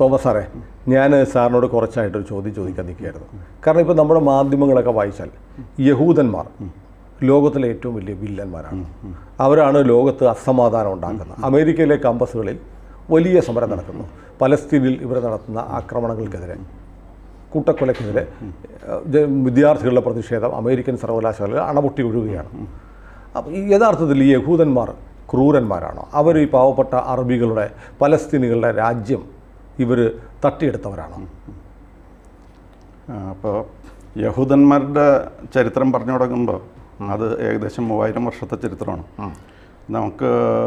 Thomas സാറേ ഞാൻ സാറിനോട് കുറച്ചായിട്ടൊരു ചോദ്യം ചോദിക്കാൻ നിൽക്കുകയായിരുന്നു കാരണം ഇപ്പോൾ നമ്മുടെ മാധ്യമങ്ങളൊക്കെ വായിച്ചാൽ യഹൂദന്മാർ ലോകത്തിലെ ഏറ്റവും വലിയ വില്ലന്മാരാണ് അവരാണ് ലോകത്ത് അസമാധാനം ഉണ്ടാക്കുന്നത് അമേരിക്കയിലെ കാമ്പസുകളിൽ വലിയ സമരം നടക്കുന്നു പലസ്തീനിൽ ഇവർ നടത്തുന്ന ആക്രമണങ്ങൾക്കെതിരെ കൂട്ടക്കൊലയ്ക്കെതിരെ ഏഹ്, ജ- വിദ്യാർത്ഥികളുടെ പ്രതിഷേധം അമേരിക്കൻ സർവകലാശാലകൾ അണപൊട്ടി ഒഴുകുകയാണ് അപ്പോൾ ഈ യഥാർത്ഥത്തിൽ ഈ യഹൂദന്മാർ ക്രൂരന്മാരാണോ അവർ ഈ പാവപ്പെട്ട അറബികളുടെ പലസ്തീനികളുടെ രാജ്യം ഇവർ തട്ടിയെടുത്തവരാണോ അപ്പോൾ യഹൂദന്മാരുടെ ചരിത്രം പറഞ്ഞു തുടങ്ങുമ്പോൾ അത് ഏകദേശം മൂവായിരം വർഷത്തെ ചരിത്രമാണ് നമുക്ക്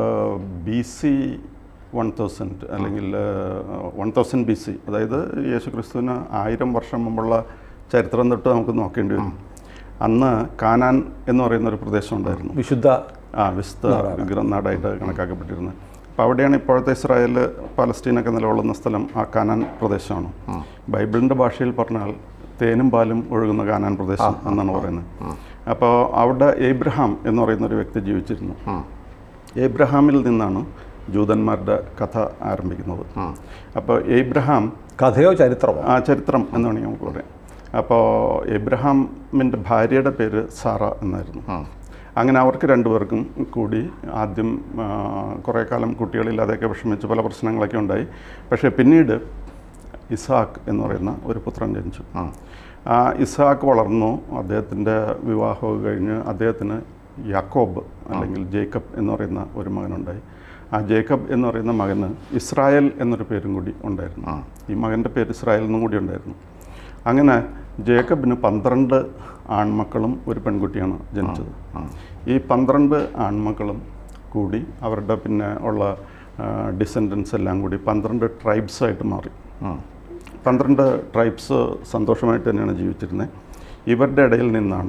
ബി സി വൺ തൗസൻഡ് അല്ലെങ്കിൽ വൺ തൗസൻഡ് ബി സി അതായത് യേശു ക്രിസ്തുവിന് ആയിരം വർഷം മുമ്പുള്ള ചരിത്രം തൊട്ട് നമുക്ക് നോക്കേണ്ടി വരും അന്ന് കാനാൻ എന്ന് പറയുന്ന ഒരു പ്രദേശം ഉണ്ടായിരുന്നു വിശുദ്ധ ആ വിശുദ്ധ വിഗ്രഹ നാടായിട്ട് കണക്കാക്കപ്പെട്ടിരുന്നത് അപ്പോൾ അവിടെയാണ് ഇപ്പോഴത്തെ ഇസ്രായേൽ പാലസ്തീനൊക്കെ നിലകൊള്ളുന്ന സ്ഥലം ആ കാനാൻ പ്രദേശമാണ് ബൈബിളിൻ്റെ ഭാഷയിൽ പറഞ്ഞാൽ തേനും പാലും ഒഴുകുന്ന കാനാൻ പ്രദേശം എന്നാണ് പറയുന്നത് അപ്പോൾ അവിടെ ഏബ്രഹാം എന്ന് പറയുന്ന ഒരു വ്യക്തി ജീവിച്ചിരുന്നു ഏബ്രഹാമിൽ നിന്നാണ് ജൂതന്മാരുടെ കഥ ആരംഭിക്കുന്നത് അപ്പോൾ ഏബ്രഹാം കഥയോ ചരിത്രമോ ആ ചരിത്രം എന്ന് വേണമെങ്കിൽ നമുക്ക് പറയാം അപ്പോൾ എബ്രഹാമിൻ്റെ ഭാര്യയുടെ പേര് സാറ എന്നായിരുന്നു അങ്ങനെ അവർക്ക് രണ്ടുപേർക്കും കൂടി ആദ്യം ആ, കുറേ കാലം കുട്ടികളില്ലാതെയൊക്കെ വിഷമിച്ച് പല പ്രശ്നങ്ങളൊക്കെ ഉണ്ടായി പക്ഷേ പിന്നീട് ഇസാക്ക് എന്ന് പറയുന്ന ഒരു പുത്രൻ ജനിച്ചു ആ ഇസാക്ക് വളർന്നു അദ്ദേഹത്തിൻ്റെ വിവാഹമൊക്കെ കഴിഞ്ഞ് അദ്ദേഹത്തിന് യാക്കോബ് അല്ലെങ്കിൽ ജേക്കബ് എന്ന് പറയുന്ന ഒരു മകനുണ്ടായി ആ ജേക്കബ് എന്ന് പറയുന്ന മകന് ഇസ്രായേൽ എന്നൊരു പേരും കൂടി ഉണ്ടായിരുന്നു ഈ മകൻ്റെ പേര് ഇസ്രായേൽ എന്നും കൂടി ഉണ്ടായിരുന്നു അങ്ങനെ ജേക്കബിന് പന്ത്രണ്ട് ആൺമക്കളും ഒരു പെൺകുട്ടിയാണ് ജനിച്ചത് ഈ പന്ത്രണ്ട് ആൺമക്കളും കൂടി അവരുടെ പിന്നെ ഉള്ള ഡിസെൻഡൻസ് എല്ലാം കൂടി പന്ത്രണ്ട് ട്രൈബ്സായിട്ട് മാറി പന്ത്രണ്ട് ട്രൈബ്സ് സന്തോഷമായിട്ട് തന്നെയാണ് ജീവിച്ചിരുന്നത് ഇവരുടെ ഇടയിൽ നിന്നാണ്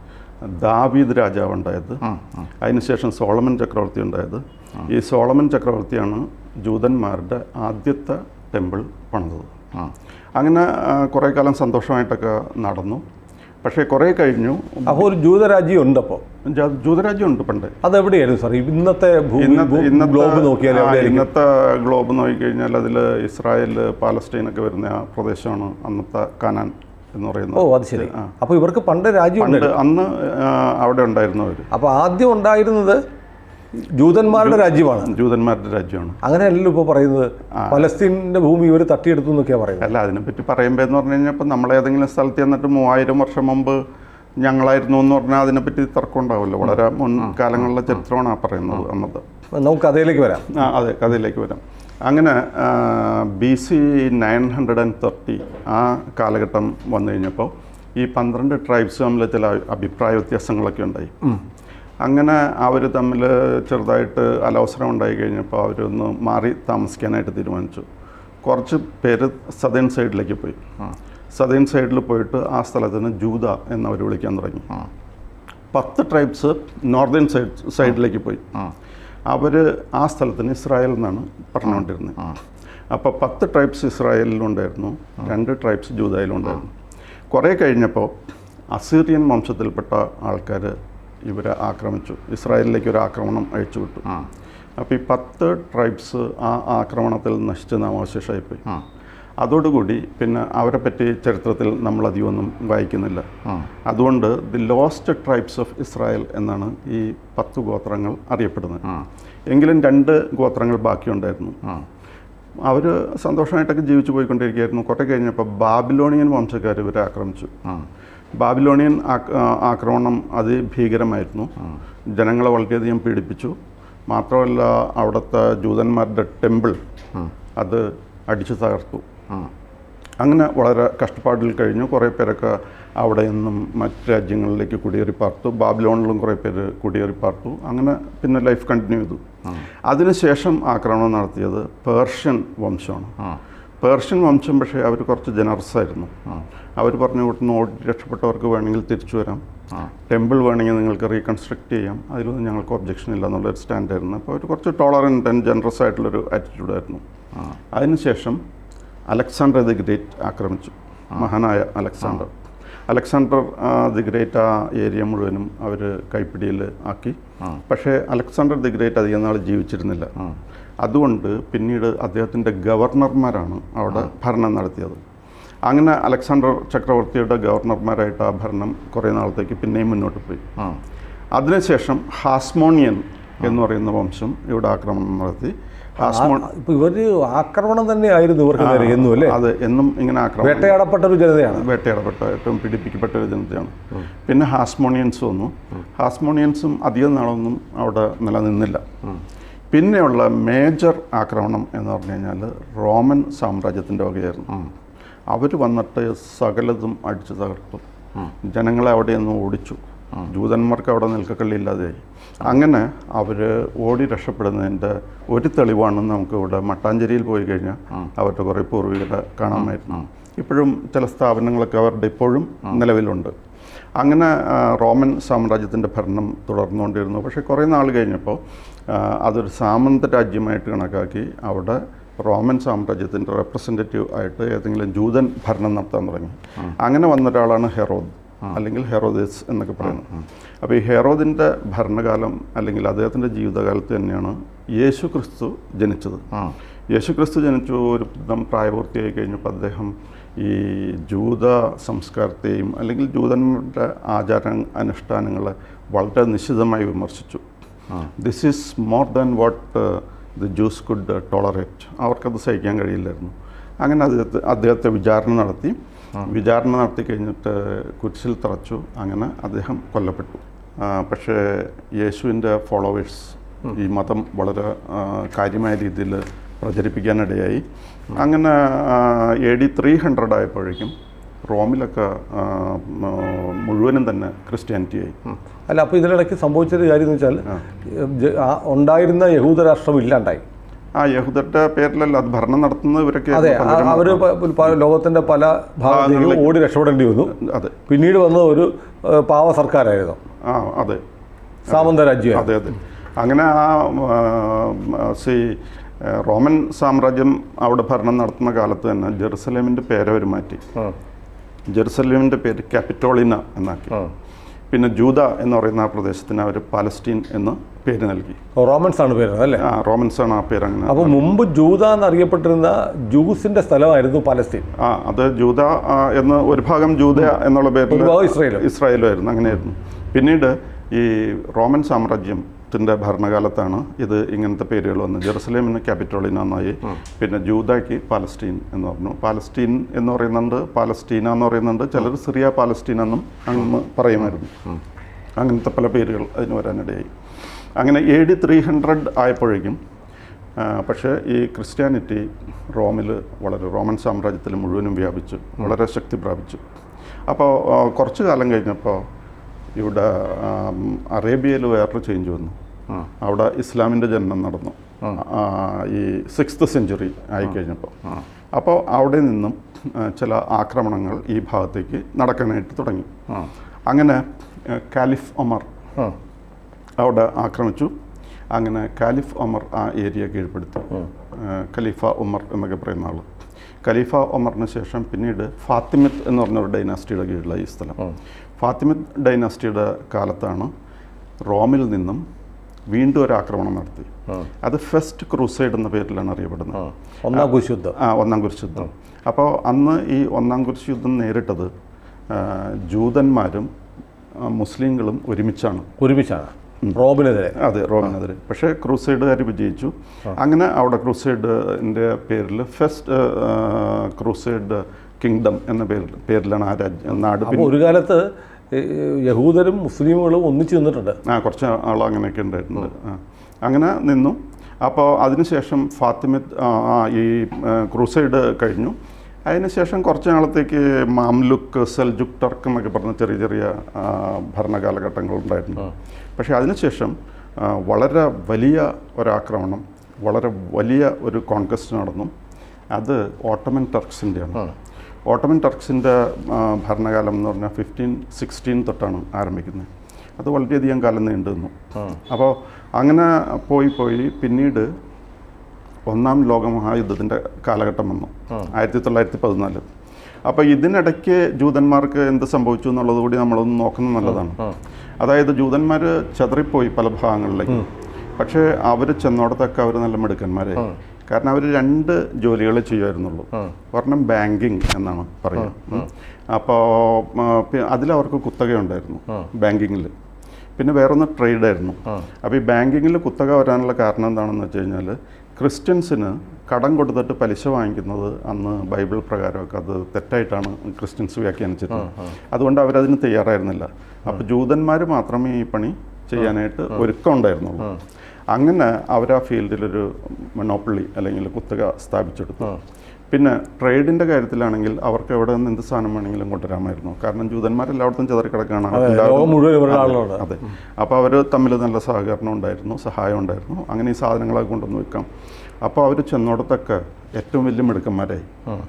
ദാവീദ് രാജാവ് ഉണ്ടായത് അതിനുശേഷം സോളമൻ ചക്രവർത്തി ഉണ്ടായത് ഈ സോളമൻ ചക്രവർത്തിയാണ് ജൂതന്മാരുടെ ആദ്യത്തെ ടെമ്പിൾ പണിതത് അങ്ങനെ ആ, കുറേ കാലം സന്തോഷമായിട്ടൊക്കെ നടന്നു പക്ഷേ കുറേ കഴിഞ്ഞു അപ്പോൾ ഒരു ജൂതരാജ്യം ഉണ്ട് അപ്പോൾ ജ- ജൂതരാജ്യം ഉണ്ട് പണ്ട് അതെവിടെയായിരുന്നു സാർ ഇന്നത്തെ ഭൂമി ഇന്നത്തെ ഭൂ- ഇന്നത്തെ ഗ്ലോബ് നോക്കിയാൽ ആ, എവിടെയായിരിക്കും ഇന്നത്തെ ഗ്ലോബ് നോക്കിക്കഴിഞ്ഞാൽ അതിൽ ഇസ്രായേൽ പാലസ്റ്റൈനൊക്കെ വരുന്ന ആ പ്രദേശമാണ് അന്നത്തെ കനാൻ എന്ന് ഓ പറയുന്നത് അത് ശരി അപ്പോൾ ഇവർക്ക് പണ്ട് രാജ്യം പണ്ട് ഉണ്ട് അന്ന് ആ, അവിടെ ഉണ്ടായിരുന്നവർ അപ്പോൾ ആദ്യം ഉണ്ടായിരുന്നത് ജൂതന്മാരുടെ രാജ്യമാണ് ജൂതന്മാരുടെ രാജ്യമാണ് അങ്ങനെയല്ലല്ലോ ഇപ്പോൾ പറയുന്നത് പലസ്തീനിന്റെ ഭൂമി ഇവർ തട്ടിയെടുത്തു എന്നൊക്കെയാണ് പറയുന്നത് അല്ല അതിനെപ്പറ്റി പറയുമ്പോൾ എന്ന് പറഞ്ഞു കഴിഞ്ഞാൽ ഇപ്പം നമ്മളേതെങ്കിലും സ്ഥലത്ത് ചെന്നിട്ട് മൂവായിരം വർഷം മുമ്പ് ഞങ്ങളായിരുന്നു എന്ന് പറഞ്ഞാൽ അതിനെപ്പറ്റി തർക്കം ഉണ്ടാവില്ല വളരെ മുൻകാലങ്ങളിലെ ചരിത്രമാണ് ആ പറയുന്നത് അന്നത്തെ അപ്പോൾ നമുക്ക് കഥയിലേക്ക് വരാം ആ അതെ കഥയിലേക്ക് വരാം അങ്ങനെ B C nine hundred and thirty ആ കാലഘട്ടം വന്നു കഴിഞ്ഞപ്പോൾ ഈ പന്ത്രണ്ട് ട്രൈബ്സ് തമ്മിൽ ചില അഭിപ്രായ വ്യത്യാസങ്ങളൊക്കെ ഉണ്ടായി അങ്ങനെ അവർ തമ്മിൽ ചെറുതായിട്ട് അലവസരം ഉണ്ടായി കഴിഞ്ഞപ്പോൾ അവരൊന്ന് മാറി താമസിക്കാനായിട്ട് തീരുമാനിച്ചു കുറച്ച് പേര് സദേൺ സൈഡിലേക്ക് പോയി സദേൺ സൈഡിൽ പോയിട്ട് ആ സ്ഥലത്തിന് ജൂത എന്നവർ വിളിക്കാൻ തുടങ്ങി പത്ത് ട്രൈബ്സ് നോർത്തേൺ സൈഡ് സൈഡിലേക്ക് പോയി അവർ ആ സ്ഥലത്തിന് ഇസ്രായേൽ എന്നാണ് പറഞ്ഞുകൊണ്ടിരുന്നത് അപ്പോൾ പത്ത് ട്രൈബ്സ് ഇസ്രായേലിലുണ്ടായിരുന്നു രണ്ട് ട്രൈബ്സ് ജൂതായിലുണ്ടായിരുന്നു കുറേ കഴിഞ്ഞപ്പോൾ അസീറിയൻ വംശത്തിൽപ്പെട്ട ആൾക്കാർ ഇവരെ ആക്രമിച്ചു ഇസ്രായേലിലേക്ക് ഒരു ആക്രമണം അയച്ചു വിട്ടു അപ്പോൾ ഈ പത്ത് ട്രൈബ്സ് ആ ആക്രമണത്തിൽ നശിച്ച് നാമാവശേഷമായിപ്പോയി അതോടുകൂടി പിന്നെ അവരെ പറ്റി ചരിത്രത്തിൽ നമ്മൾ അധികമൊന്നും വായിക്കുന്നില്ല അതുകൊണ്ട് the lost tribes of Israel എന്നാണ് ഈ പത്ത് ഗോത്രങ്ങൾ അറിയപ്പെടുന്നത് എങ്കിലും രണ്ട് ഗോത്രങ്ങൾ ബാക്കിയുണ്ടായിരുന്നു അവർ സന്തോഷമായിട്ടൊക്കെ ജീവിച്ചു പോയിക്കൊണ്ടിരിക്കുകയായിരുന്നു കുറേ കഴിഞ്ഞപ്പോൾ ബാബിലോണിയൻ വംശക്കാർ ഇവരെ ആക്രമിച്ചു ബാബിലോണിയൻ ആക്ര- ആ, ആക്രമണം അതിഭീകരമായിരുന്നു ജനങ്ങളെ വളരെയധികം പീഡിപ്പിച്ചു മാത്രമല്ല അവിടുത്തെ ജൂതന്മാരുടെ ടെമ്പിൾ അത് അടിച്ചു തകർത്തു അങ്ങനെ വളരെ കഷ്ടപ്പാടിൽ കഴിഞ്ഞു കുറേ പേരൊക്കെ അവിടെ നിന്നും മറ്റ് രാജ്യങ്ങളിലേക്ക് കുടിയേറി പാർത്തു ബാബിലോണിലും കുറേ പേര് കുടിയേറി പാർത്തു അങ്ങനെ പിന്നെ ലൈഫ് കണ്ടിന്യൂ ചെയ്തു അതിനുശേഷം ആക്രമണം നടത്തിയത് പേർഷ്യൻ വംശമാണ് പേർഷ്യൻ വംശം പക്ഷേ അവർ കുറച്ച് ജനറസ് ആയിരുന്നു അവർ പറഞ്ഞു ഇവിടുന്ന് ഓടി രക്ഷപ്പെട്ടവർക്ക് വേണമെങ്കിൽ തിരിച്ചു വരാം ടെമ്പിൾ വേണമെങ്കിൽ നിങ്ങൾക്ക് റീകൺസ്ട്രക്ട് ചെയ്യാം അതിലൊന്നും ഞങ്ങൾക്ക് ഒബ്ജക്ഷൻ ഇല്ല എന്നുള്ളൊരു സ്റ്റാൻഡായിരുന്നു അപ്പോൾ അവർ കുറച്ച് ടോളറൻറ്റ് ആൻഡ് ജനറസ് ആയിട്ടുള്ളൊരു ആറ്റിറ്റ്യൂഡായിരുന്നു അതിനുശേഷം അലക്സാണ്ടർ ദി ഗ്രേറ്റ് ആക്രമിച്ചു മഹാനായ അലക്സാണ്ടർ അലക്സാണ്ടർ ആ, ദി ഗ്രേറ്റ് ആ ഏരിയ മുഴുവനും അവർ കൈപ്പിടിയിൽ ആക്കി പക്ഷേ അലക്സാണ്ടർ ദി ഗ്രേറ്റ് അധികം നാൾ ജീവിച്ചിരുന്നില്ല അതുകൊണ്ട് പിന്നീട് അദ്ദേഹത്തിൻ്റെ ഗവർണർമാരാണ് അവിടെ ഭരണം നടത്തിയത് അങ്ങനെ അലക്സാണ്ടർ ചക്രവർത്തിയുടെ ഗവർണർമാരായിട്ട് ആ ഭരണം കുറേ നാളത്തേക്ക് പിന്നെയും മുന്നോട്ട് പോയി അതിനുശേഷം ഹാസ്മോണിയൻ എന്ന് പറയുന്ന വംശം ഇവിടെ ആക്രമണം നടത്തി ഹാസ്മോൺ ഇപ്പൊ ഇവര് ആക്രമണം തന്നെയായിരുന്നു ഇവർക്ക് നേരെ എന്നും അല്ലേ അത് എന്നും ഇങ്ങനെ ആക്രമണം വേട്ടയാടപ്പെട്ട ഒരു ജനതയാണ് വേട്ടയാടപ്പെട്ട ഏറ്റവും പീഡിപ്പിക്കപ്പെട്ട ഒരു ജനതയാണ് പിന്നെ ഹാസ്മോണിയൻസ് വന്നു ഹാസ്മോണിയൻസും അധികം നാളൊന്നും അവിടെ നിലനിന്നില്ല പിന്നെയുള്ള മേജർ ആക്രമണം എന്ന് പറഞ്ഞു കഴിഞ്ഞാൽ റോമൻ സാമ്രാജ്യത്തിൻ്റെ വകയായിരുന്നു അവർ വന്നിട്ട് സകലതും അടിച്ചു തകർത്തു ജനങ്ങളെ അവിടെ നിന്ന് ഓടിച്ചു ജൂതന്മാർക്ക് അവിടെ നിൽക്കക്കള്ളിയില്ലാതെയായി അങ്ങനെ അവർ ഓടി രക്ഷപ്പെടുന്നതിൻ്റെ ഒരു തെളിവാണ് നമുക്ക് ഇവിടെ മട്ടാഞ്ചേരിയിൽ പോയി കഴിഞ്ഞാൽ അവരുടെ കുറേ പൂർവികരെ കാണാമായിരുന്നു ഇപ്പോഴും ചില സ്ഥാപനങ്ങളൊക്കെ അവരുടെ ഇപ്പോഴും നിലവിലുണ്ട് അങ്ങനെ ആ, റോമൻ സാമ്രാജ്യത്തിൻ്റെ ഭരണം തുടർന്നുകൊണ്ടിരുന്നു പക്ഷേ കുറേ നാൾ കഴിഞ്ഞപ്പോൾ ആ, അതൊരു സാമന്ത രാജ്യമായിട്ട് കണക്കാക്കി അവിടെ റോമൻ സാമ്രാജ്യത്തിൻ്റെ റെപ്രസെൻറ്റേറ്റീവ് ആയിട്ട് ഏതെങ്കിലും ജൂതൻ ഭരണം നടത്താൻ തുടങ്ങി അങ്ങനെ വന്ന ഒരാളാണ് ഹെറോദ് അല്ലെങ്കിൽ ഹെറോദേസ് എന്നൊക്കെ പറയുന്നത് അപ്പോൾ ഈ ഹെറോദിൻ്റെ ഭരണകാലം അല്ലെങ്കിൽ അദ്ദേഹത്തിൻ്റെ ജീവിതകാലത്ത് തന്നെയാണ് യേശു ക്രിസ്തു ജനിച്ചത് യേശു ക്രിസ്തു ജനിച്ചു ഒരു വിധം പ്രായപൂർത്തിയായി കഴിഞ്ഞപ്പോൾ അദ്ദേഹം ഈ ജൂത സംസ്കാരത്തെയും അല്ലെങ്കിൽ ജൂതന്മാരുടെ ആചാര അനുഷ്ഠാനങ്ങളെ വളരെ നിശിതമായി വിമർശിച്ചു this is more than what the Jews could tolerate അവർക്കത് സഹിക്കാൻ കഴിയില്ലായിരുന്നു അങ്ങനെ അദ്ദേഹത്തെ അദ്ദേഹത്തെ വിചാരണ നടത്തി വിചാരണ നടത്തി കഴിഞ്ഞിട്ട് കുരിശിൽ തറച്ചു അങ്ങനെ അദ്ദേഹം കൊല്ലപ്പെട്ടു ആ, പക്ഷേ യേശുവിൻ്റെ ഫോളോവേഴ്സ് ഈ മതം വളരെ ആ, കാര്യമായ രീതിയിൽ പ്രചരിപ്പിക്കാനിടയായി അങ്ങനെ എ ഡി ത്രീ ഹൺഡ്രഡ് ആയപ്പോഴേക്കും റോമിലൊക്കെ ആ, ആ, മുഴുവനും തന്നെ ക്രിസ്ത്യാനിറ്റി ആയി അല്ല അപ്പോൾ ഇതിനിടയ്ക്ക് സംഭവിച്ചൊരു കാര്യം എന്ന് വെച്ചാൽ ജ- ആ ഉണ്ടായിരുന്ന യഹൂദ രാഷ്ട്രം ഇല്ലാണ്ടായി ആ യഹൂദരുടെ പേരിലല്ല അത് ഭരണം നടത്തുന്നത് ഇവരൊക്കെ അതെ ആയിരുന്നു പലരും. അവർ ലോകത്തിന്റെ പല ഭാഗത്തേക്കും ഓടി രക്ഷപ്പെടേണ്ടി വന്നു അതെ പിന്നീട് വന്ന ഒരു ഏഹ്, പാവ സർക്കാരായിരുന്നു ആ അതെ സാമന്ത രാജ്യം അതെ അതെ അങ്ങനെ ആ സി റോമൻ സാമ്രാജ്യം അവിടെ ഭരണം നടത്തുന്ന കാലത്ത് തന്നെ ജെറുസലേമിൻ്റെ പേര് അവർ മാറ്റി ജെറുസലേമിൻ്റെ പേര് ക്യാപിറ്റോളിന എന്നാക്കി പിന്നെ ജൂത എന്ന് പറയുന്ന ആ പ്രദേശത്തിന് അവർ പാലസ്റ്റീൻ എന്ന് പേര് നൽകി റോമൻസ് ആണ് പേര് അല്ലേ ആ റോമൻസ് ആണ് ആ പേര് അങ്ങനെ അപ്പോൾ മുമ്പ് ജൂത എന്നറിയപ്പെട്ടിരുന്ന ജൂസിന്റെ സ്ഥലമായിരുന്നു പലസ്തീൻ ആ അത് ജൂത ആ, എന്ന് ഒരു ഭാഗം ജൂത എന്നുള്ള പേരിൽ ഒരു ഭാഗം ഇസ്രായേലും. ഇസ്രായേലുമായിരുന്നു അങ്ങനെയായിരുന്നു പിന്നീട് ഈ റോമൻ സാമ്രാജ്യത്തിൻ്റെ ഭരണകാലത്താണ് ഇത് ഇങ്ങനത്തെ പേരുകൾ വന്നത് ജെറുസലേമിന് ക്യാപിറ്റോളിന എന്നായി പിന്നെ ജൂതയ്ക്ക് പാലസ്റ്റീൻ എന്ന് പറഞ്ഞു പാലസ്റ്റീൻ എന്ന് പറയുന്നുണ്ട് പാലസ്റ്റീന എന്ന് പറയുന്നുണ്ട് ചിലർ സിറിയ പാലസ്റ്റീൻ എന്നും അങ്ങ് പറയുമായിരുന്നു അങ്ങനത്തെ പല പേരുകൾ അതിന് വരാനിടയായി അങ്ങനെ എ ഡി ത്രീ ഹൺഡ്രഡ് ആയപ്പോഴേക്കും ആ, പക്ഷേ ഈ ക്രിസ്ത്യാനിറ്റി റോമിൽ വളരെ റോമൻ സാമ്രാജ്യത്തിൽ മുഴുവനും വ്യാപിച്ചു വളരെ ശക്തി പ്രാപിച്ചു അപ്പോൾ ആ, കുറച്ച് കാലം കഴിഞ്ഞപ്പോൾ ഇവിടെ ആം, അറേബ്യയിൽ വേറൊരു ചേഞ്ച് വന്നു അവിടെ ഇസ്ലാമിൻ്റെ ജനനം നടന്നു ആ, ഈ സിക്സ്ത് സെഞ്ചുറി ആയിക്കഴിഞ്ഞപ്പോൾ അപ്പോൾ അവിടെ നിന്നും ആ, ചില ആക്രമണങ്ങൾ ഈ ഭാഗത്തേക്ക് നടക്കാനായിട്ട് തുടങ്ങി അങ്ങനെ ആ, കാലിഫ് ഒമർ അവിടെ ആക്രമിച്ചു അങ്ങനെ കാലിഫ് ഒമർ ആ ഏരിയ കീഴ്പ്പെടുത്തി ആ, ഖലീഫ ഉമർ എന്നൊക്കെ പറയുന്ന ആൾ ഖലീഫ ഒമറിന് ശേഷം പിന്നീട് ഫാത്തിമിത്ത് എന്ന് പറഞ്ഞ ഒരു ഡൈനാസ്റ്റിയുടെ കീഴിലായി ഈ സ്ഥലം ഫാത്തിമിത്ത് ഡൈനാസ്റ്റിയുടെ കാലത്താണ് റോമിൽ നിന്നും വീണ്ടും ഒരു ആക്രമണം നടത്തി അത് ഫസ്റ്റ് ക്രൂസൈഡ് എന്ന പേരിലാണ് അറിയപ്പെടുന്നത് ഒന്നാം കുശുദ്ധം ആ ഒന്നാം കുരിശ് യുദ്ധം അപ്പോൾ അന്ന് ഈ ഒന്നാം കുരിശ് യുദ്ധം നേരിട്ടത് ആ, ജൂതന്മാരും ആ, മുസ്ലിങ്ങളും ഒരുമിച്ചാണ് ഒരുമിച്ചാണ് റോമിനെതിരെ അതെ റോമിനെതിരെ പക്ഷേ ക്രൂസൈഡുകാർ വിജയിച്ചു അങ്ങനെ അവിടെ ക്രൂസൈഡിൻ്റെ പേരിൽ ഫസ്റ്റ് ക്രൂസൈഡ് കിങ്ഡം എന്ന പേരിൽ പേരിലാണ് ആ രാജ്യം നാട് അപ്പോൾ ഒരു കാലത്ത് ഈ യഹൂദരും മുസ്ലിമുകളും ഒന്നിച്ചു നിന്നിട്ടുണ്ട് ആ കുറച്ച് ആൾ അങ്ങനെയൊക്കെ ഉണ്ടായിട്ടുണ്ട് ആ. അങ്ങനെ നിന്നു അപ്പോൾ അതിനുശേഷം ഫാത്തിമത്ത് ആ, ആ, ഈ ആ, ക്രൂസൈഡ് കഴിഞ്ഞു അതിനുശേഷം കുറച്ച് നാളത്തേക്ക് മാംലുക്ക് സെൽജുക് ടർക്ക് എന്നൊക്കെ പറഞ്ഞ ചെറിയ ചെറിയ ആ, ഭരണകാലഘട്ടങ്ങൾ ഉണ്ടായിരുന്നു പക്ഷേ അതിനുശേഷം ആ, വളരെ വലിയ ഒരാക്രമണം വളരെ വലിയ ഒരു കോൺകസ്റ്റ് നടന്നു അത് ഓട്ടമൻ ടർക്സിൻ്റെയാണ് ഓട്ടമൻ ടർക്സിൻ്റെ ഭരണകാലം എന്ന് പറഞ്ഞാൽ ഫിഫ്റ്റീൻ സിക്സ്റ്റീൻ തൊട്ടാണ് ആരംഭിക്കുന്നത് അത് വളരെയധികം കാലം നീണ്ടു നിന്നു അപ്പോൾ അങ്ങനെ പോയി പോയി പിന്നീട് ഒന്നാം ലോകമഹായുദ്ധത്തിൻ്റെ കാലഘട്ടം വന്നു ആയിരത്തി തൊള്ളായിരത്തി പതിനാല് അപ്പോൾ ഇതിനിടയ്ക്ക് ജൂതന്മാർക്ക് എന്ത് സംഭവിച്ചു എന്നുള്ളത് കൂടി നമ്മളൊന്ന് നോക്കുന്നത് നല്ലതാണ് അതായത് ജൂതന്മാർ ചെതറിപ്പോയി പല ഭാഗങ്ങളിലേക്ക് പക്ഷേ അവർ ചെന്നോടത്തൊക്കെ അവർ നല്ല മിടുക്കന്മാരെ കാരണം അവർ രണ്ട് ജോലികൾ ചെയ്യുമായിരുന്നുള്ളൂ ഒരെണ്ണം ബാങ്കിങ് എന്നാണ് പറയുക അപ്പോൾ അതിലവർക്ക് കുത്തകയുണ്ടായിരുന്നു ബാങ്കിങ്ങിൽ പിന്നെ വേറൊന്ന് ട്രേഡ് ആയിരുന്നു അപ്പോൾ ഈ ബാങ്കിങ്ങിൽ കുത്തക വരാനുള്ള കാരണം എന്താണെന്ന് വെച്ച് കഴിഞ്ഞാൽ ക്രിസ്ത്യൻസിന് കടം കൊടുത്തിട്ട് പലിശ വാങ്ങിക്കുന്നത് അന്ന് ബൈബിൾ പ്രകാരമൊക്കെ അത് തെറ്റായിട്ടാണ് ക്രിസ്ത്യൻസ് വ്യാഖ്യാനിച്ചിരുന്നത് അതുകൊണ്ട് അവരതിന് തയ്യാറായിരുന്നില്ല അപ്പോൾ ജൂതന്മാർ മാത്രമേ ഈ പണി ചെയ്യാനായിട്ട് ഒരുക്കം ഉണ്ടായിരുന്നുള്ളൂ അങ്ങനെ അവർ ആ ഫീൽഡിലൊരു മൊണോപ്പള്ളി അല്ലെങ്കിൽ കുത്തക സ്ഥാപിച്ചെടുത്തു പിന്നെ ട്രേഡിൻ്റെ കാര്യത്തിലാണെങ്കിൽ അവർക്ക് എവിടെ നിന്ന് എന്ത് സാധനം വേണമെങ്കിലും കൊണ്ടുവരാമായിരുന്നു കാരണം ജൂതന്മാരെല്ലായിടത്തും ചിതറിക്കിടക്കാണ് ലോകം മുഴുവൻ ഇവരുടെ ആളുകളുണ്ട് അതെ അപ്പോൾ അവർ തമ്മിൽ നല്ല സഹകരണം ഉണ്ടായിരുന്നു സഹായം ഉണ്ടായിരുന്നു അങ്ങനെ ഈ സാധനങ്ങളൊക്കെ കൊണ്ടുവന്ന് വെക്കാം അപ്പോൾ അവർ ചെന്നോടത്തൊക്കെ ഏറ്റവും വലിയ മിടുക്കന്മാരായി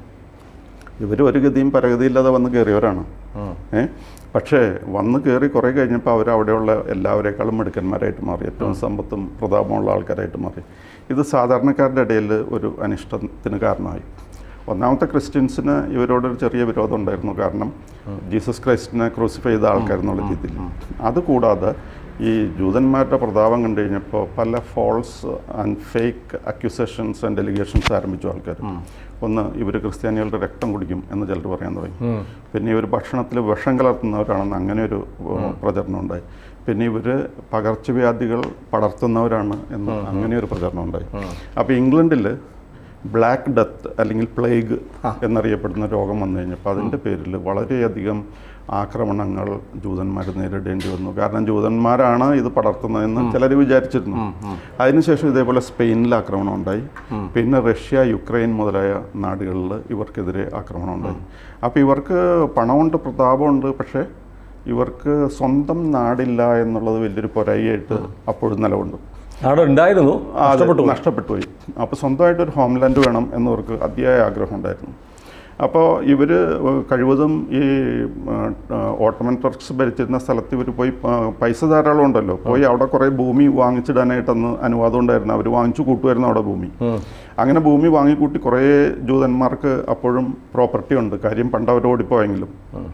ഇവർ ഒരു ഗതിയും പരഗതിയില്ലാതെ വന്ന് കയറിയവരാണ് ഏ പക്ഷേ വന്ന് കയറി കുറേ കഴിഞ്ഞപ്പോൾ അവർ അവിടെയുള്ള എല്ലാവരേക്കാളും മിടുക്കന്മാരായിട്ട് മാറി ഏറ്റവും സമ്പത്തും പ്രതാപമുള്ള ആൾക്കാരായിട്ട് മാറി ഇത് സാധാരണക്കാരുടെ ഇടയിൽ ഒരു അനിഷ്ടത്തിന് കാരണമായി ഒന്നാമത്തെ ക്രിസ്ത്യൻസിന് ഇവരോടൊരു ചെറിയ വിരോധം ഉണ്ടായിരുന്നു കാരണം ജീസസ് ക്രൈസ്റ്റിനെ ക്രൂസിഫൈ ചെയ്ത ആൾക്കാരെന്നുള്ള രീതിയിൽ അതുകൂടാതെ ഈ ജൂതന്മാരുടെ പ്രതാപം കണ്ടു കഴിഞ്ഞപ്പോൾ പല false and fake accusations and delegations ആരംഭിച്ചു ആൾക്കാർ ഒന്ന് ഇവർ ക്രിസ്ത്യാനികളുടെ രക്തം കുടിക്കും എന്ന് ചിലർ പറയാൻ തുടങ്ങി പിന്നെ ഇവർ ഭക്ഷണത്തിൽ വിഷം കലർത്തുന്നവരാണെന്ന് അങ്ങനെ ഒരു ഏഹ്, പ്രചരണം ഉണ്ടായി പിന്നെ ഇവർ പകർച്ചവ്യാധികൾ പടർത്തുന്നവരാണ് എന്ന് അങ്ങനെ ഒരു പ്രചരണം ഉണ്ടായി അപ്പോൾ ഇംഗ്ലണ്ടിൽ ബ്ലാക്ക് ഡെത്ത് അല്ലെങ്കിൽ പ്ലേഗ് എന്നറിയപ്പെടുന്ന രോഗം വന്നു കഴിഞ്ഞപ്പോൾ അതിൻ്റെ പേരിൽ വളരെയധികം ആക്രമണങ്ങൾ ജൂതന്മാർ നേരിടേണ്ടി വന്നു കാരണം ജൂതന്മാരാണ് ഇത് പടർത്തുന്നതെന്ന് ചിലർ വിചാരിച്ചിരുന്നു അതിനുശേഷം ഇതേപോലെ സ്പെയിനിൽ ആക്രമണം ഉണ്ടായി പിന്നെ റഷ്യ യുക്രൈൻ മുതലായ നാടുകളിൽ ഇവർക്കെതിരെ ആക്രമണം ഉണ്ടായി അപ്പോൾ ഇവർക്ക് പണമുണ്ട് പ്രതാപമുണ്ട് പക്ഷേ ഇവർക്ക് സ്വന്തം നാടില്ല എന്നുള്ളത് വലിയൊരു പൊരയായിട്ട് അപ്പോഴും നിലവുണ്ട് അവിടെ ഉണ്ടായിരുന്നു ആ, അതെ, നഷ്ടപ്പെട്ടു നഷ്ടപ്പെട്ടു പോയി അപ്പോൾ സ്വന്തമായിട്ടൊരു ഹോംലാൻഡ് വേണം എന്നവർക്ക് അതിയായ ആഗ്രഹം ഉണ്ടായിരുന്നു അപ്പോൾ ഇവർ കഴിവതും ഈ ആ, ഓട്ടോമൻ ടർക്സ് ഭരിച്ചിരുന്ന സ്ഥലത്ത് ഇവർ പോയി ആ, പൈസ ധാരാളം ഉണ്ടല്ലോ പോയി അവിടെ കുറേ ഭൂമി വാങ്ങിച്ചിടാനായിട്ടന്ന് അനുവാദം ഉണ്ടായിരുന്നു അവർ വാങ്ങിച്ചു കൂട്ടുമായിരുന്നു അവിടെ ഭൂമി അങ്ങനെ ഭൂമി വാങ്ങിക്കൂട്ടി കുറേ ജൂതന്മാർക്ക് അപ്പോഴും പ്രോപ്പർട്ടി ഉണ്ട് കാര്യം പണ്ട് അവർ ഓടിപ്പോയെങ്കിലും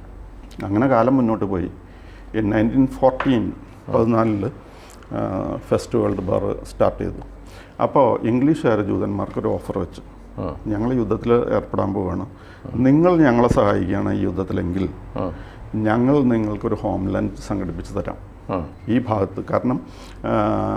അങ്ങനെ കാലം മുന്നോട്ട് പോയി ഇൻ നയൻറ്റീൻ ഫോർട്ടീൻ പതിനാലിൽ ഫസ്റ്റ് വേൾഡ് ബാർ സ്റ്റാർട്ട് ചെയ്തു അപ്പോൾ ഇംഗ്ലീഷുകാർ ജൂതന്മാർക്കൊരു ഓഫർ വെച്ചു ഞങ്ങൾ യുദ്ധത്തിൽ ഏർപ്പെടാൻ പോവുകയാണ് നിങ്ങൾ ഞങ്ങളെ സഹായിക്കുകയാണ് ഈ യുദ്ധത്തിലെങ്കിൽ ഞങ്ങൾ നിങ്ങൾക്കൊരു ഹോംലാൻഡ് സംഘടിപ്പിച്ച് തരാം ഈ ഭാഗത്ത് കാരണം ആ,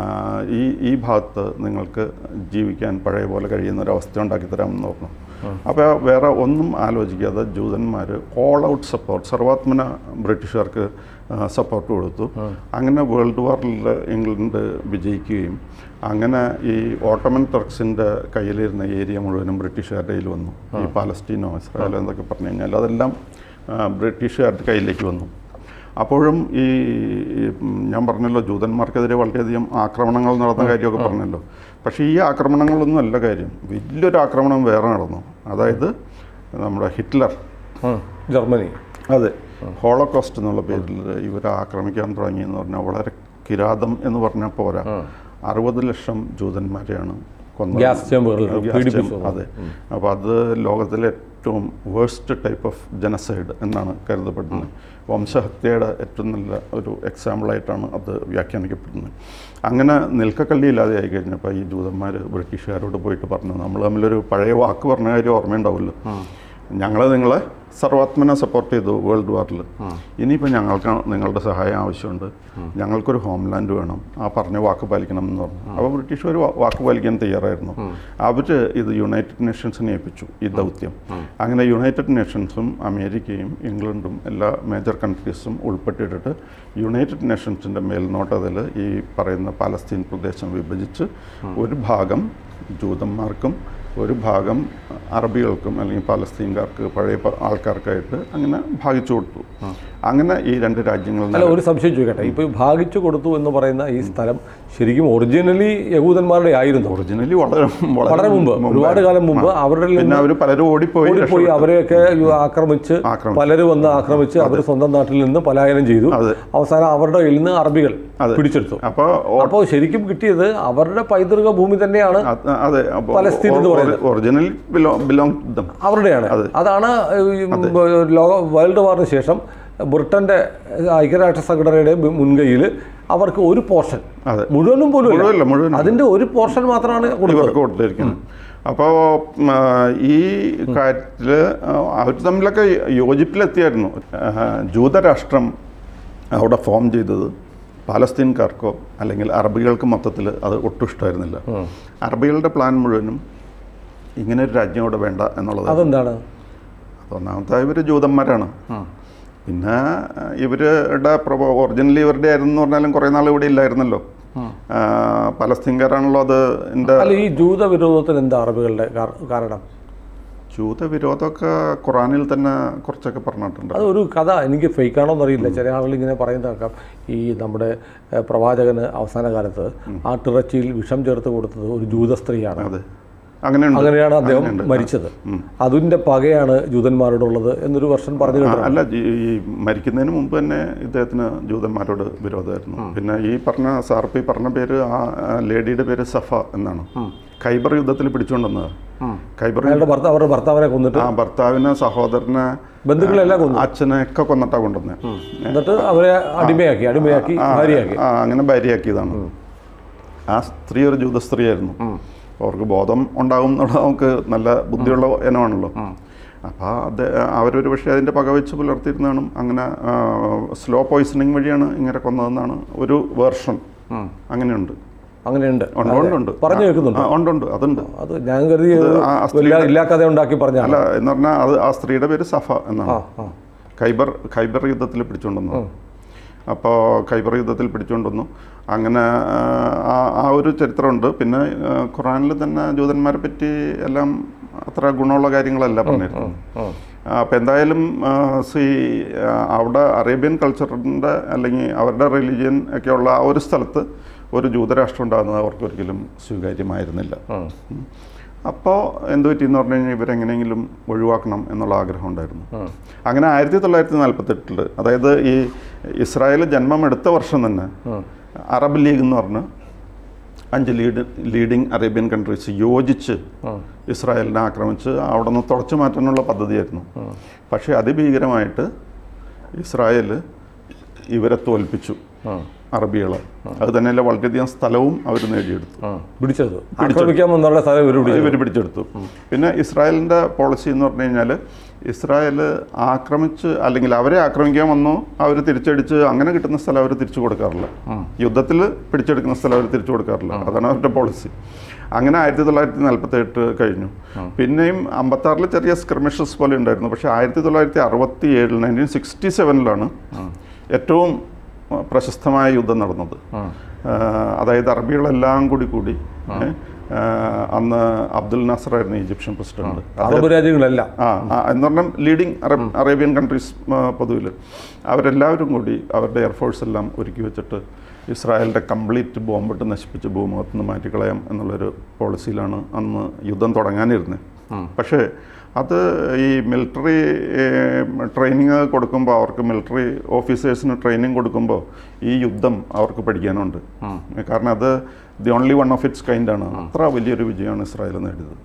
ഈ ഈ ഭാഗത്ത് നിങ്ങൾക്ക് ജീവിക്കാൻ പഴയ പോലെ കഴിയുന്ന ഒരു അവസ്ഥ ഉണ്ടാക്കി തരാമെന്ന് പറഞ്ഞു അപ്പോൾ വേറെ ഒന്നും ആലോചിക്കാതെ ജൂതന്മാർ ഓൾ ഔട്ട് സപ്പോർട്ട് സർവാത്മന ബ്രിട്ടീഷുകാർക്ക് സപ്പോർട്ട് കൊടുത്തു അങ്ങനെ വേൾഡ് വാറിൽ ഇംഗ്ലണ്ട് വിജയിക്കുകയും അങ്ങനെ ഈ ഓട്ടോമൻ ടർക്സിൻ്റെ കയ്യിലിരുന്ന ഏരിയ മുഴുവനും ബ്രിട്ടീഷുകാരുടെ കയ്യിൽ വന്നു ഈ പാലസ്റ്റീനോ ഇസ്രായേലോ എന്നൊക്കെ പറഞ്ഞു കഴിഞ്ഞാൽ അതെല്ലാം ആ, ബ്രിട്ടീഷുകാരുടെ കയ്യിലേക്ക് വന്നു അപ്പോഴും ഈ ഈ, ഉം, ഞാൻ പറഞ്ഞല്ലോ ജൂതന്മാർക്കെതിരെ വളരെയധികം ആക്രമണങ്ങൾ നടന്ന കാര്യമൊക്കെ പറഞ്ഞല്ലോ പക്ഷേ ഈ ആക്രമണങ്ങളൊന്നും അല്ല കാര്യം വലിയൊരു ആക്രമണം വേറെ നടന്നു അതായത് നമ്മുടെ ഹിറ്റ്ലർ ഉം. ജർമ്മനി അതെ ഹോളോകോസ്റ്റ് എന്നുള്ള പേരിൽ ഇവർ ആക്രമിക്കാൻ തുടങ്ങി എന്ന് പറഞ്ഞാൽ വളരെ കിരാതം എന്ന് പറഞ്ഞാൽ പോരാ അറുപത് ലക്ഷം ജൂതന്മാരെയാണ് കൊന്നത് ഗ്യാസ് ചേമ്പുകളിൽ ഗ്യാസ് പീഡിപ്പിച്ചു ചേമ്പ്, അതെ അപ്പോൾ അത് ലോകത്തിലെ ഏറ്റവും വേഴ്സ്റ്റ് ടൈപ്പ് ഓഫ് ജനസൈഡ് എന്നാണ് കരുതപ്പെടുന്നത് വംശഹത്യയുടെ ഏറ്റവും നല്ല ഒരു എക്സാമ്പിളായിട്ടാണ് അത് വ്യാഖ്യാനിക്കപ്പെടുന്നത് അങ്ങനെ നിൽക്കക്കള്ളിയില്ലാതെ ആയി കഴിഞ്ഞപ്പോൾ ഈ ജൂതന്മാർ ബ്രിട്ടീഷുകാരോട് പോയിട്ട് പറഞ്ഞു നമ്മൾ തമ്മിലൊരു പഴയ വാക്ക് പറഞ്ഞ കാര്യം ഓർമ്മയുണ്ടാവുമല്ലോ ഞങ്ങൾ നിങ്ങളെ സർവാത്മന സപ്പോർട്ട് ചെയ്തു വേൾഡ് വാറിൽ ഇനിയിപ്പോൾ ഞങ്ങൾക്ക് നിങ്ങളുടെ സഹായം ആവശ്യമുണ്ട് ഞങ്ങൾക്കൊരു ഹോംലാൻഡ് വേണം ആ പറഞ്ഞ വാക്ക് പാലിക്കണം എന്ന് പറഞ്ഞു അപ്പോൾ ബ്രിട്ടീഷുകാർ വാ- വാക്ക് പാലിക്കാൻ തയ്യാറായിരുന്നു അവർ ഇത് യുണൈറ്റഡ് നേഷൻസിനെ ഏൽപ്പിച്ചു ഈ ദൗത്യം അങ്ങനെ യുണൈറ്റഡ് നേഷൻസും അമേരിക്കയും ഇംഗ്ലണ്ടും എല്ലാ മേജർ കൺട്രീസും ഉൾപ്പെട്ടിട്ട് യുണൈറ്റഡ് നേഷൻസിൻ്റെ മേൽനോട്ടത്തിൽ ഈ പറയുന്ന പാലസ്തീൻ പ്രദേശം വിഭജിച്ച് ഒരു ഭാഗം ജൂതന്മാർക്കും ഒരു ഭാഗം അറബികൾക്കും അല്ലെങ്കിൽ പാലസ്തീൻകാർക്ക് പഴയ പ- ആൾക്കാർക്കായിട്ട് അങ്ങനെ ഭാഗിച്ചു കൊടുത്തു അങ്ങനെ ഈ രണ്ട് രാജ്യങ്ങളിൽ അല്ല ഒരു സംശയം ചോദിക്കട്ടെ ഇപ്പോൾ ഭാഗിച്ചു കൊടുത്തു എന്ന് പറയുന്ന ഈ സ്ഥലം ശരിക്കും ഒറിജിനലി യഹൂദന്മാരുടെ ആയിരുന്നു ഒറിജിനലി വളരെ വളരെ മുമ്പ് ഒരുപാട് കാലം മുമ്പ് അവരുടെ പിന്നെ അവർ പലരും ഓടിപ്പോയി ഓടിപ്പോയി അവരെയൊക്കെ യു- ആക്രമിച്ച് ആക്രമിച്ചു. പലരും വന്ന് ആക്രമിച്ച് അവർ സ്വന്തം നാട്ടിൽ നിന്ന് പലായനം ചെയ്തു അതെ. അവസാനം അവരുടെ കയ്യിൽ നിന്ന് അറബികൾ അതെ. പിടിച്ചെടുത്തു അപ്പോൾ അപ്പോൾ ശരിക്കും കിട്ടിയത് അവരുടെ പൈതൃക ഭൂമി തന്നെയാണ് അതെ പലസ്തീൻ എന്ന് പറയുന്നത്. ഒറിജിനൽ ബിലോങ് ദം അവരുടെയാണ് അതാണ് ഈ ലോക വേൾഡ് വാറിന് ശേഷം ബ്രിട്ടന്റെ ഐക്യരാഷ്ട്ര സെക്രട്ടറിയുടെ മുൻകൈയിൽ അവർക്ക് ഒരു പോർഷൻ അതെ. മുഴുവനും പോലും ഇല്ല. മുഴുവനില്ല, മുഴുവനില്ല. അതിന്റെ ഒരു പോർഷൻ മാത്രമാണ് കൊടുത്തത് ഇവർക്ക് കൊടുത്തിരിക്കുന്നത് അപ്പോൾ ഈ കാര്യത്തിൽ അവർ തമ്മിലൊക്കെ യോജിപ്പിലെത്തിയായിരുന്നു ആ, ജൂതരാഷ്ട്രം അവിടെ ഫോം ചെയ്തത് പാലസ്തീൻകാർക്കോ അല്ലെങ്കിൽ അറബികൾക്ക് മൊത്തത്തിൽ അത് ഒട്ടും ഇഷ്ടമായിരുന്നില്ല അറബികളുടെ പ്ലാൻ മുഴുവനും ഇങ്ങനെ ഒരു രാജ്യം ഇവിടെ വേണ്ട എന്നുള്ളത് അതെന്താണ് ഒന്നാമത്തെ ഇവർ ജൂതന്മാരാണ് പിന്നെ ഇവരുടെ ഒറിജിനലി ഇവരുടെ ആയിരുന്നു എന്ന് പറഞ്ഞാലും കുറേ നാൾ ഇവിടെ ഇല്ലായിരുന്നല്ലോ ആ, പലസ്തീൻകാരാണല്ലോ അത് എൻ്റെ അല്ല ഈ ജൂത വിരോധത്തിന് എന്താ അറബികളുടെ കാര- കാരണം ജൂതവിരോധമൊക്കെ ഖുറാനിൽ തന്നെ കുറച്ചൊക്കെ പറഞ്ഞിട്ടുണ്ട് അത് ഒരു കഥ എനിക്ക് ഫേക്കാണോ എന്നറിയില്ല ചില ആളുകൾ ഇങ്ങനെ പറയുന്ന കേൾക്കാം ഈ നമ്മുടെ ഏഹ്, പ്രവാചകന് അവസാന കാലത്ത് ആട്ടിറച്ചിയിൽ വിഷം ചേർത്ത് കൊടുത്തത് ഒരു ജൂത സ്ത്രീയാണ് അതെ അങ്ങനെയുണ്ട് അങ്ങനെയാണ് അദ്ദേഹം മരിച്ചത് അതിന്റെ പകയാണ് ജൂതന്മാരോടുള്ളത് എന്നൊരു വർഷം പറഞ്ഞു ആ, കേട്ടോ അല്ല ജി- ഈ മരിക്കുന്നതിന് മുമ്പ് തന്നെ ഇദ്ദേഹത്തിന് ജൂതന്മാരോട് വിരോധമായിരുന്നു പിന്നെ ഈ പറഞ്ഞ സാർപ്പി പറഞ്ഞ പേര് ആ ആ ലേഡിയുടെ പേര് സഫ എന്നാണ് ഖൈബർ യുദ്ധത്തിൽ പിടിച്ചുകൊണ്ടുവന്നത് ഖൈബർ അയാളുടെ ഭർത്താവ് അവരുടെ ഭർത്താവിനെ കൊന്നിട്ട് ആ ഭർത്താവിനെ സഹോദരനെ ബന്ധുക്കളെല്ലാം കൊന്നു അച്ഛനെ ഒക്കെ കൊന്നിട്ടാ കൊണ്ടുവന്നത് എന്നിട്ട് അവരെ അടിമയാക്കി അടിമയാക്കി ഭാര്യയാക്കി ആ അങ്ങനെ ഭാര്യയാക്കിയതാണ് ആ സ്ത്രീ ഒരു ജൂത സ്ത്രീയായിരുന്നു അവർക്ക് ബോധം ഉണ്ടാകും എന്നുള്ള നമുക്ക് നല്ല ബുദ്ധിയുള്ള ഇനമാണല്ലോ അപ്പോൾ അത് അവരൊരു പക്ഷേ അതിൻ്റെ പകവെച്ച് പുലർത്തിയിരുന്നാണ് അങ്ങനെ സ്ലോ പോയിസണിങ് വഴിയാണ് ഇങ്ങനെ കൊന്നതെന്നാണ് ഒരു വേർഷൻ അങ്ങനെയുണ്ട് അങ്ങനെയുണ്ട് ഉണ്ട് ഉണ്ട് ഉണ്ട് പറഞ്ഞു കേൾക്കുന്നുണ്ട് ആ, ഉണ്ട് ഉണ്ട് അതുണ്ട് അത് ഞാൻ കരുതി ആ, ആ ഇല്ല ഇല്ലാ കഥ ഉണ്ടാക്കി പറഞ്ഞാണ് അല്ല എന്ന് പറഞ്ഞാൽ അത് ആ സ്ത്രീയുടെ പേര് സഫ എന്നാണ് ആ ആ ഖൈബർ ഖൈബർ യുദ്ധത്തിൽ പിടിച്ചുകൊണ്ടുവന്നു അപ്പോൾ ഖൈബർ യുദ്ധത്തിൽ പിടിച്ചുകൊണ്ടുവന്നു അങ്ങനെ ആ, ആ ആ ഒരു ചരിത്രമുണ്ട് പിന്നെ ആ, ഖുറാനിൽ തന്നെ ജൂതന്മാരെ പറ്റി എല്ലാം അത്ര ഗുണമുള്ള കാര്യങ്ങളല്ല പറഞ്ഞിരുന്നത് അപ്പോൾ എന്തായാലും സി അവിടെ അറേബ്യൻ കൾച്ചറിൻ്റെ അല്ലെങ്കിൽ അവരുടെ റിലീജിയൻ ഒക്കെയുള്ള ആ ഒരു സ്ഥലത്ത് ഒരു ജൂതരാഷ്ട്രം ഉണ്ടാകുന്നത് അവർക്ക് ഒരിക്കലും സ്വീകാര്യമായിരുന്നില്ല അപ്പോൾ എന്ത് പറ്റിയെന്ന് പറഞ്ഞു കഴിഞ്ഞാൽ ഇവരെങ്ങനെയെങ്കിലും ഒഴിവാക്കണം എന്നുള്ള ആഗ്രഹം ഉണ്ടായിരുന്നു അങ്ങനെ ആയിരത്തി തൊള്ളായിരത്തി നാൽപ്പത്തെട്ടിൽ അതായത് ഈ ഇസ്രായേൽ ജന്മം എടുത്ത വർഷം തന്നെ അറബ് ലീഗ് എന്ന് പറഞ്ഞ് അഞ്ച് ലീഡ് ലീഡിങ് അറേബ്യൻ കൺട്രീസ് യോജിച്ച് ഇസ്രായേലിനെ ആക്രമിച്ച് അവിടെ നിന്ന് തുടച്ചു മാറ്റാനുള്ള പദ്ധതിയായിരുന്നു പക്ഷേ അതിഭീകരമായിട്ട് ഇസ്രായേൽ ഇവരെ തോൽപ്പിച്ചു അറബികളെ അത് തന്നെയല്ല വളരെയധികം സ്ഥലവും അവർ നേടിയെടുത്തു ആ, പിടിച്ചത് ആക്രമിക്കാൻ വന്നുള്ള സ്ഥലം ഇവർ പിടിച്ചത് ഇവർ പിടിച്ചെടുത്തു പിന്നെ ഇസ്രായേലിൻ്റെ പോളിസി എന്ന് പറഞ്ഞു കഴിഞ്ഞാൽ ഇസ്രായേൽ ആക്രമിച്ച് അല്ലെങ്കിൽ അവരെ ആക്രമിക്കാൻ വന്നു അവർ തിരിച്ചടിച്ച് അങ്ങനെ കിട്ടുന്ന സ്ഥലം അവർ തിരിച്ചു കൊടുക്കാറില്ല യുദ്ധത്തിൽ പിടിച്ചെടുക്കുന്ന സ്ഥലം അവർ തിരിച്ചു കൊടുക്കാറില്ല അതാണ് അവരുടെ പോളിസി അങ്ങനെ ആയിരത്തി തൊള്ളായിരത്തി നാൽപ്പത്തി എട്ട് കഴിഞ്ഞു പിന്നെയും അമ്പത്താറിൽ ചെറിയ സ്ക്രിമിഷസ് പോലെ ഉണ്ടായിരുന്നു പക്ഷേ ആയിരത്തി തൊള്ളായിരത്തി അറുപത്തി ഏഴിൽ നയൻറ്റീൻ സിക്സ്റ്റി സെവനിലാണ് ഏറ്റവും ആ, പ്രശസ്തമായ യുദ്ധം നടന്നത് ആ, അതായത് അറബികളെല്ലാം കൂടി കൂടി ഏ, ആ, അന്ന് അബ്ദുൽ നാസർ ആയിരുന്നു ഈജിപ്ഷ്യൻ പ്രസിഡന്റ് അറബ് രാജ്യങ്ങളെല്ലാം ആ ആ, എന്ന് പറഞ്ഞാൽ ലീഡിങ് അറബ് അറേബ്യൻ കൺട്രീസ് പൊതുവിൽ അവരെല്ലാവരും കൂടി അവരുടെ എയർഫോഴ്സ് എല്ലാം ഒരുക്കി വെച്ചിട്ട് ഇസ്രായേലിൻ്റെ കംപ്ലീറ്റ് ബോംബിട്ട് നശിപ്പിച്ച് ഭൂമുഖത്ത് നിന്ന് മാറ്റിക്കളയാം എന്നുള്ളൊരു പോളിസിയിലാണ് അന്ന് യുദ്ധം തുടങ്ങാനിരുന്നത് പക്ഷേ അത് ഈ മിലിറ്ററി ട്രെയിനിങ് കൊടുക്കുമ്പോൾ അവർക്ക് മിലിറ്ററി ഓഫീസേഴ്സിന് ട്രെയിനിങ് കൊടുക്കുമ്പോൾ ഈ യുദ്ധം അവർക്ക് പഠിക്കാനുണ്ട് കാരണം അത് the only one of its kind ആണ് അത്ര വലിയൊരു വിജയമാണ് ഇസ്രായേൽ നേടിയത്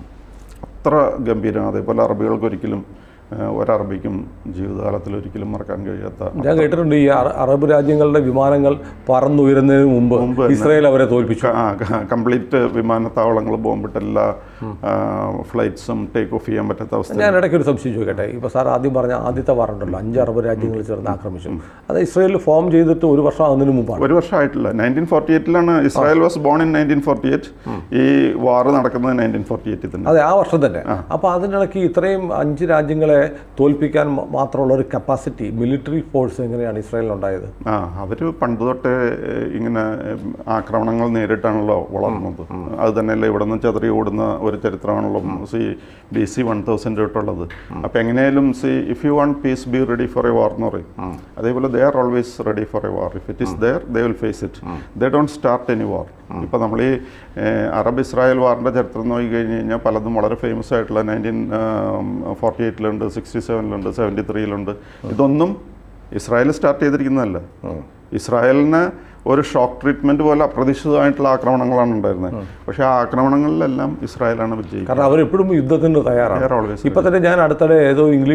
അത്ര ഗംഭീരം അതേപോലെ അറബികൾക്ക് ഒരിക്കലും ഏഹ്, ഒരറബിക്കും ജീവിതകാലത്തിൽ ഒരിക്കലും മറക്കാൻ കഴിയാത്ത ഞാൻ കേട്ടിട്ടുണ്ട് ഈ അറ- അറബ് രാജ്യങ്ങളുടെ വിമാനങ്ങൾ പറന്നുയരുന്നതിന് മുമ്പ് ഇസ്രായേൽ അവരെ തോൽപ്പിച്ചു കംപ്ലീറ്റ് വിമാനത്താവളങ്ങൾ ബോംബിട്ട് എല്ലാ ഫ്ലൈറ്റ്സും ടേക്ക് ഓഫ് ചെയ്യാൻ പറ്റാത്ത അവസ്ഥ ഞാൻ ഇടയ്ക്ക് ഒരു സംശയം ചോദിക്കട്ടെ ഇപ്പോൾ സാർ ആദ്യം പറഞ്ഞ ആദ്യത്തെ വാറുണ്ടല്ലോ അഞ്ച് അറബ് രാജ്യങ്ങൾ ചേർന്ന് ആക്രമിച്ചു അത് ഇസ്രായേലിൽ ഫോം ചെയ്തിട്ട് ഒരു വർഷം ആകുന്നതിന് മുമ്പാണ് ഒരു വർഷമായിട്ടില്ല നയൻറ്റീൻ ഫോർട്ടി എയ്റ്റിലാണ് Israel was born in nineteen forty eight ഈ വാർ നടക്കുന്നത് നയൻറ്റീൻ ഫോർട്ടി എയ്റ്റിൽ തന്നെ അതെ ആ വർഷം തന്നെ അപ്പോൾ അതിനിടയ്ക്ക് ഇത്രയും അഞ്ച് രാജ്യങ്ങളെ തോൽപ്പിക്കാൻ മ- മാത്രമുള്ള ഒരു കപ്പാസിറ്റി മിലിറ്ററി ഫോഴ്സ് എങ്ങനെയാണ് ഇസ്രായേലിനുണ്ടായത് ആ അവർ പണ്ട് തൊട്ടേ ഏഹ്, ഇങ്ങനെ ഏഹ്, ആക്രമണങ്ങൾ നേരിട്ടാണല്ലോ വളർന്നത് അത് തന്നെയല്ലേ ഇവിടെ നിന്ന് ചെതറി ഓടുന്ന ഒരു ചരിത്രമാണല്ലോ സി ബി സി വൺ തൗസൻഡ് തൊട്ടുള്ളത് അപ്പം എങ്ങനെയാലും see if you want peace be ready for a war എന്ന് പറയും അതേപോലെ they are always ready for a war if it is there they will face it they don't start any war ഇപ്പോൾ നമ്മൾ ഈ ഏഹ്, Arab Israel വാറിൻ്റെ ചരിത്രം നോക്കി കഴിഞ്ഞ് കഴിഞ്ഞാൽ പലതും വളരെ ഫേമസ് ആയിട്ടുള്ള നയൻറ്റീൻ ഫോർട്ടി എയ്റ്റിലുണ്ട് സിക്സ്റ്റി സെവനിലുണ്ട് സെവൻറ്റി ത്രീയിലുണ്ട് ഇതൊന്നും ഇസ്രായേൽ സ്റ്റാർട്ട് ചെയ്തിരിക്കുന്നതല്ല ഇസ്രായേലിന് ഒരു ഷോക്ക് ട്രീറ്റ്മെന്റ് പോലെ അപ്രതീക്ഷിതമായിട്ടുള്ള ആക്രമണങ്ങളാണ് ഉണ്ടായിരുന്നത് പക്ഷേ ആ ആക്രമണങ്ങളിലെല്ലാം ഇസ്രായേലാണ് വിജയിക്കുന്നത് കാരണം അവരെപ്പോഴും യുദ്ധത്തിന് തയ്യാറാണ് They are always ഇപ്പൊ തന്നെ ഞാൻ അടുത്തിടെ ഏതോ ഇംഗ്ലീഷ്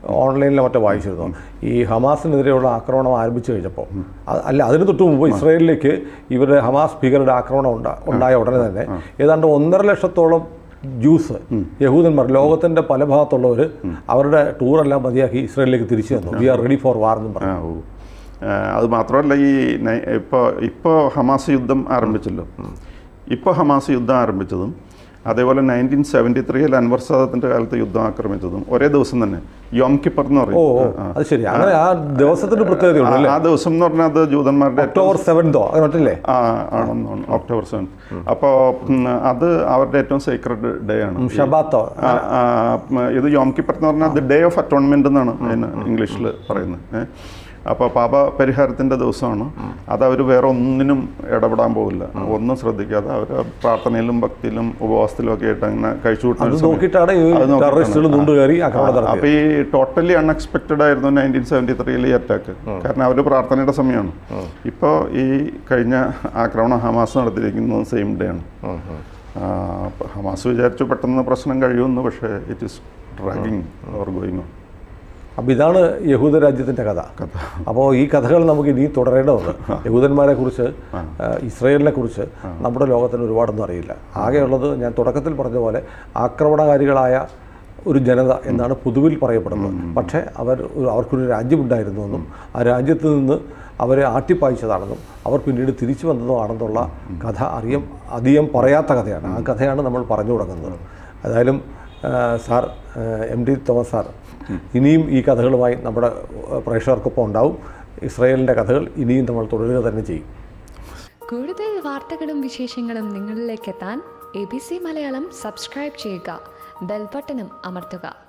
ഓൺലൈനിൽ മറ്റോ വായിച്ചിരുന്നു ഈ ഹമാസിനെതിരെയുള്ള ആക്രമണം ആരംഭിച്ചു കഴിഞ്ഞപ്പോൾ അത് അല്ല അതിന് തൊട്ട് മുമ്പ് ഇസ്രയേലിലേക്ക് ഇവരുടെ ഹമാസ് ഭീകരരുടെ ആക്രമണം ഉണ്ടാ ഉണ്ടായ ഉടനെ തന്നെ ഏതാണ്ട് ഒന്നര ലക്ഷത്തോളം ജ്യൂസ് യഹൂദന്മാർ ലോകത്തിൻ്റെ പല ഭാഗത്തുള്ളവർ അവരുടെ ടൂറെല്ലാം മതിയാക്കി ഇസ്രയേലിലേക്ക് തിരിച്ചു വന്നു we are ready for war എന്നും പറഞ്ഞു ആ, ഓ. ആ, അത് മാത്രമല്ല ഈ നൈ- ഇപ്പോൾ ഇപ്പോൾ ഹമാസ് യുദ്ധം ആരംഭിച്ചല്ലോ ഇപ്പോൾ ഹമാസ് യുദ്ധം ആരംഭിച്ചതും അതേപോലെ നയൻറ്റീൻ സെവൻറ്റി ത്രീയിൽ അൻവർ സാദത്തിൻ്റെ കാലത്ത് യുദ്ധം ആക്രമിച്ചതും ഒരേ ദിവസം തന്നെ യോം കിപ്പർ എന്ന് ഓ പറയും ഓ അത് ശരി അങ്ങനെ ആ ദിവസത്തിന്റെ പ്രത്യേകതയുണ്ട് ആ- അല്ലേ ആ ദിവസം എന്ന് പറഞ്ഞാൽ അത് ജൂതന്മാരുടെ ഏറ്റവും ഒക്ടോബർ സെവൻതോ അങ്ങനെ മറ്റല്ലേ ആ ആണെന്ന് തോന്നുന്നു ഒക്ടോബർ സെവൻ അപ്പോൾ അത് അവരുടെ ഏറ്റവും സീക്രട്ട് ഡേ ആണ് ഷബാത്തോ ആ, ആ, ഉം, ഇത് യോം കിപ്പർ എന്ന് പറഞ്ഞാൽ ദ ഡേ ഓഫ് അറ്റോൺമെന്റ് എന്നാണ് അതിന് ഇംഗ്ലീഷിൽ പറയുന്നത് അപ്പോൾ പാപ പരിഹാരത്തിൻ്റെ ദിവസമാണ് അത് അവർ വേറെ ഒന്നിനും ഇടപെടാൻ പോകില്ല ഒന്നും ശ്രദ്ധിക്കാതെ അവർ പ്രാർത്ഥനയിലും ഭക്തിയിലും ഉപവാസത്തിലും ഒക്കെ ആയിട്ട് അങ്ങനെ കഴിച്ചു അത് കൂട്ടുന്ന ഒരു സമയം. നോക്കിയിട്ടാണ് ഈ അത് നോക്കിയിട്ടാണ്. ടെററിസ്റ്റുകൾ നുണ്ട് കയറി ആക്രമണം നടത്തിയത് അപ്പോൾ ഈ ടോട്ടലി അൺഎക്സ്പെക്റ്റഡ് ആയിരുന്നു നയൻറ്റീൻ സെവൻറ്റി ത്രീയിലെ ഈ അറ്റാക്ക് കാരണം അവർ പ്രാർത്ഥനയുടെ സമയമാണ് ഇപ്പോൾ ഈ കഴിഞ്ഞ ആക്രമണം ഹമാസ് നടത്തിയിരിക്കുന്നത് സെയിം ഡേ ആണ് ആ, അപ്പൊ ഹമാസ് വിചാരിച്ചു പെട്ടെന്ന് പ്രശ്നം കഴിയുമെന്ന് പക്ഷേ it is dragging or going on അപ്പോൾ ഇതാണ് യഹൂദ രാജ്യത്തിൻ്റെ കഥ കഥ അപ്പോൾ ഈ കഥകൾ നമുക്ക് ഇനി തുടരേണ്ടതുണ്ട് യഹൂദന്മാരെ കുറിച്ച് ഇസ്രയേലിനെ കുറിച്ച് നമ്മുടെ ലോകത്തിന് ഒരുപാടൊന്നും അറിയില്ല ആകെയുള്ളത് ഞാൻ തുടക്കത്തിൽ പറഞ്ഞ പോലെ ആക്രമണകാരികളായ ഒരു ജനത എന്നാണ് പൊതുവിൽ പറയപ്പെടുന്നത് പക്ഷേ അവർ ഒരു അവർക്കൊരു രാജ്യമുണ്ടായിരുന്നു എന്നും ആ രാജ്യത്ത് നിന്ന് അവരെ ആട്ടിപ്പായിച്ചതാണെന്നും അവർ പിന്നീട് തിരിച്ചു വന്നതുമാണെന്നുള്ള കഥ അറിയാം അധികം പറയാത്ത കഥയാണ് ആ കഥയാണ് നമ്മൾ പറഞ്ഞു തുടങ്ങുന്നത് ഏതായാലും ആ, സാർ ആ, എം ഡി തോമസ് സാർ ഇനിയും ഈ കഥകളുമായി നമ്മുടെ ആ, പ്രേക്ഷകർക്കൊപ്പം ഉണ്ടാവും ഇസ്രായേലിൻ്റെ കഥകൾ ഇനിയും നമ്മൾ തുടരുക തന്നെ ചെയ്യും കൂടുതൽ വാർത്തകളും വിശേഷങ്ങളും നിങ്ങളിലേക്ക് എത്താൻ A B C Malayalam subscribe ചെയ്യുക ബെൽബട്ടനും അമർത്തുക